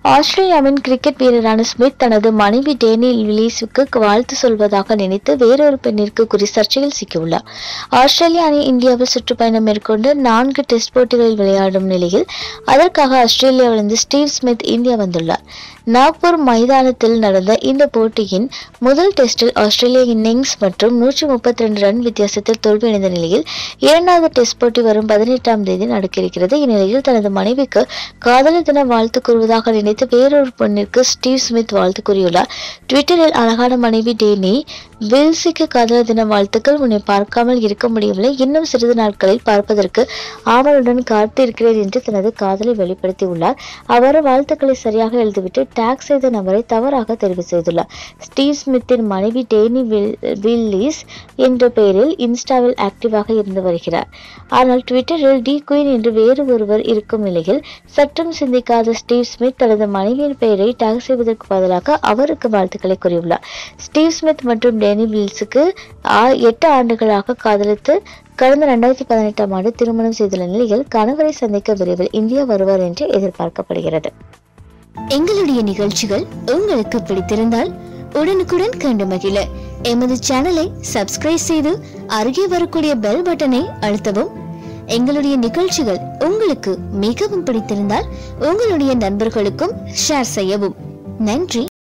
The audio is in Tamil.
ஆஸ்திரேலியாவின் கிரிக்கெட் வீரரான ஸ்மித் தனது மனைவி டேனி வில்லிஸுக்கு வாழ்த்து சொல்வதாக நினைத்து வேறொரு பெண்ணிற்கு குறி சர்ச்சையில் சிக்கியுள்ளார் ஆஸ்திரேலியா அணி இந்தியாவில் சுற்றுப்பயணம் மேற்கொண்டு நான்கு டெஸ்ட் போட்டிகளில் விளையாடும் நிலையில் அதற்காக ஆஸ்திரேலியாவிலிருந்து ஸ்டீவ் ஸ்மித் இந்தியா வந்துள்ளார் நாக்பூர் மைதானத்தில் நடந்த இந்த போட்டியின் முதல் டெஸ்டில் ஆஸ்திரேலியா இன்னிங்ஸ் மற்றும் நூற்றி முப்பத்தி ரெண்டு ரன் வித்தியாசத்தில் தோல்வியடைந்த நிலையில் இரண்டாவது டெஸ்ட் போட்டி வரும் பதினெட்டாம் தேதி நடக்கிறது இந்நிலையில் தனது மனைவிக்கு காதலர் தின வாழ்த்து கூறுவதாக நினைத்து வேறொரு பெண்ணிற்கு ஸ்டீவ் ஸ்மித் வாழ்த்து கூறியுள்ளார் ட்விட்டரில் அழகான மனைவி டேனி வில்சிக்கு காதலர் தின வாழ்த்துக்கள் உன்னை பார்க்காமல் இருக்க முடியவில்லை இன்னும் சிறிது நாட்களில் பார்ப்பதற்கு ஆவலுடன் காத்திருக்கிறேன் என்று தனது காதலை வெளிப்படுத்தியுள்ளார் அவர் வாழ்த்துக்களை சரியாக எழுதிவிட்டு டேக் செய்த நபரை தவறாக தெரிவு செய்துள்ளார் ஸ்டீவ் ஸ்மித்தின் மனைவி டேனி வில் வில்லிஸ் என்ற பெயரில் இன்ஸ்டாவில் ஆக்டிவாக இருந்து வருகிறார் ஆனால் ட்விட்டரில் டி குயின் என்று வேறு ஒருவர் இருக்கும் நிலையில் சற்றும் சிந்திக்காத ஸ்டீவ் ஸ்மித் தனது மனைவியின் பெயரை டேக் செய்வதற்கு பதிலாக அவருக்கு வாழ்த்துக்களை கூறியுள்ளார் ஸ்டீவ் ஸ்மித் மற்றும் டேனி வில்ஸுக்கு ஆ- எட்டு ஆண்டுகளாக காதலித்து கடந்த ரெண்டாயிரத்தி பதினெட்டாம் ஆண்டு திருமணம் செய்துள்ள நிலையில் கணவரை சந்திக்க விரைவில் இந்தியா வருவார் என்று எதிர்பார்க்கப்படுகிறது எங்களுடைய நிகழ்ச்சிகள் உங்களுக்கு பிடித்திருந்தால் உடனுக்குடன் கண்டு மகிழ எமது சேனலை சப்ஸ்கிரைப் செய்து அருகே வரக்கூடிய பெல் பட்டனை அழுத்தவும் எங்களுடைய நிகழ்ச்சிகள் உங்களுக்கு மிகவும் பிடித்திருந்தால் உங்களுடைய நண்பர்களுக்கும் ஷேர் செய்யவும் நன்றி